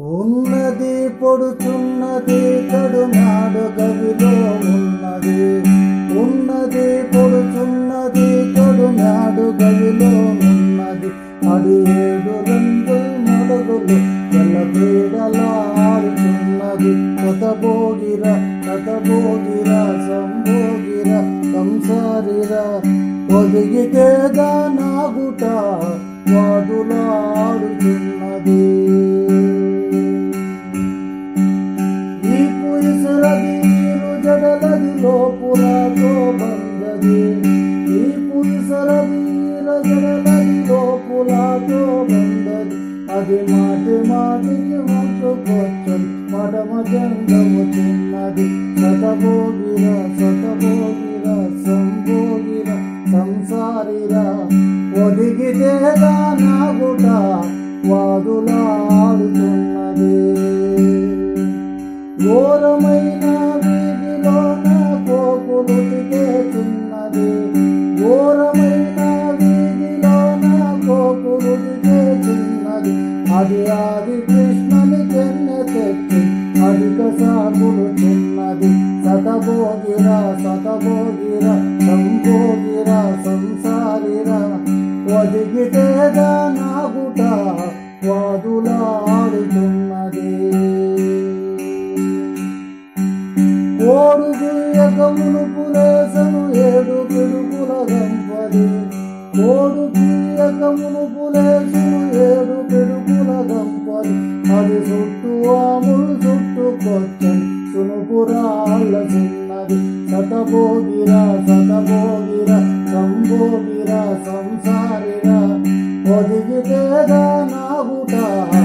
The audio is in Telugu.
ఉన్నది పొడుచున్నది కడునాడు గవిలో ఉన్నది ఉన్నది పొడుచున్నది కడునాడు గవిలో ఉన్నది అడి ఏడు రెండు మొదగులు తెల్ల క్రీడలాడుతున్నది కథభోగిర కథభోగిర సంభోగిర సంసారిర ఒదిగితే దానాగుట వాదులాడుతున్నది ఈ పుయిసరది నీరు జడలది లోపులతో బందది ఈ పుయిసరది నీరు జడలది లోపులతో బందది అది మాటి మాటికి మొక్కుకొచ్చది మడమ జంగము తిన్నది సతభోగిర సతభోగిర సంభోగిర సంసారిర ఒదిగితే దానాగుట వాదులాడుతున్నది ఘోరమైన వీధిలోన కోకులుటికే చిన్నది ఘోరమైన వీధిలోన కోకులుటికే చిన్నది అది ఆది కృష్ణని కెన్నె తెచ్చి అధిక సాగులు చిన్నది సతభోగిర సతభోగిర సంభోగిర సంసారిర ఒదిగితే దానాగుట వాదులాడుతున్నది ఓడు పియ్యకమును పులేసను ఏడు పిడుగుల గంపది ఓడు పియ్యకమును పులేసను ఏడు పిడుగుల గంపది అది చుట్టూ ఆములు చుట్టుకొచ్చని సునుపురాళ్ళ చిన్నది సతభోగిర సతభోగిర సంభోగిర సంసారిర ఒదిగితే నాగుట